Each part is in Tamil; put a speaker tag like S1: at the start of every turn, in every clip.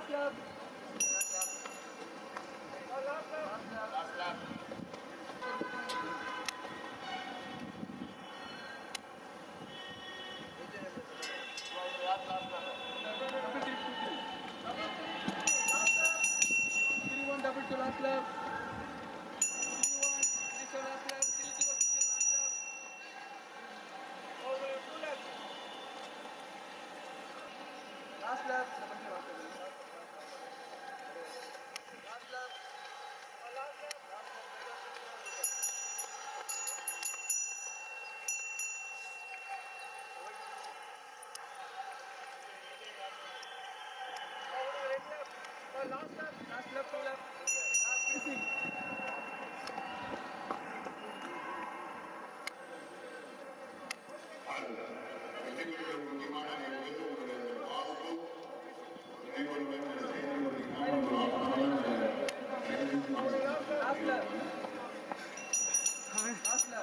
S1: Double to last lap. Three one, three so last lap, three zero six last lap. Over two laps. Last lap. Last lap. Last lap. Last lap. Last lap. Two lap. Last finishing.
S2: வெற்றிகளுக்கு முக்கியமான நிகழ்வு உங்களுடைய வாஸ்து நினைவு செய்தி ஒரு முக்கியமான
S1: Last lap. Last lap.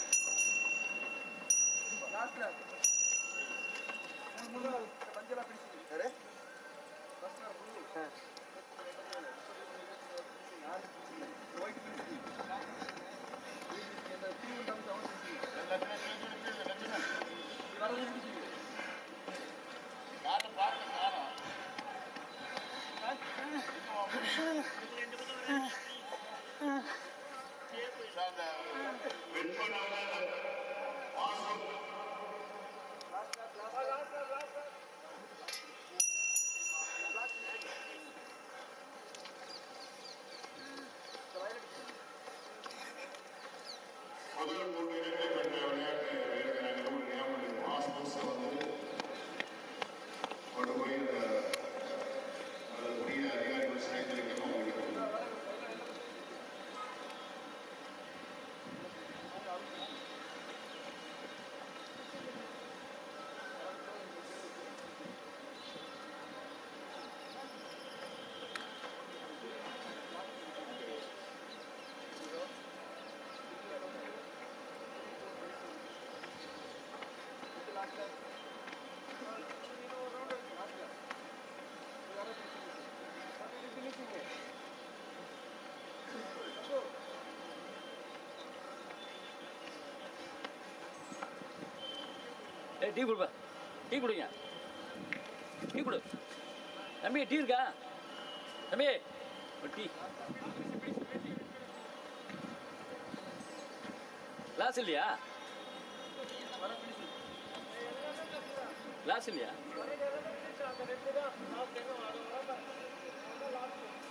S1: Last lap. மூணு மூணு பஞ்சு lap finishing. First lap blue. Last finishing. White finishing. இந்த three one double seven finishing. இது வரது finishing.
S2: வெண்பனாக vastu
S1: Last lap, last lap, last lap, last lap. Last finishing. The violet finishing.
S2: முதல் மூன்று இடங்களை பெற்ற விளையாட்டு வீரர்கள் நியமனம் வாஸ்து வந்து கொண்டு போய் அந்த அதற்குரிய அதிகாரிகள் சேர்ந்திருக்கணும்
S1: Last lap. Last lap. The other finishing. What is finishing it? Go.
S3: ஏய் டீ கொடுப்பா டீ கொடுங்க டீ கொடு தம்பி டீ இருக்கா தம்பி ஒரு டீ கிளாஸ் இல்லையா கிளாஸ் இல்லையா
S1: அந்த ரெண்டு தான் லாஸ்ட் என்ன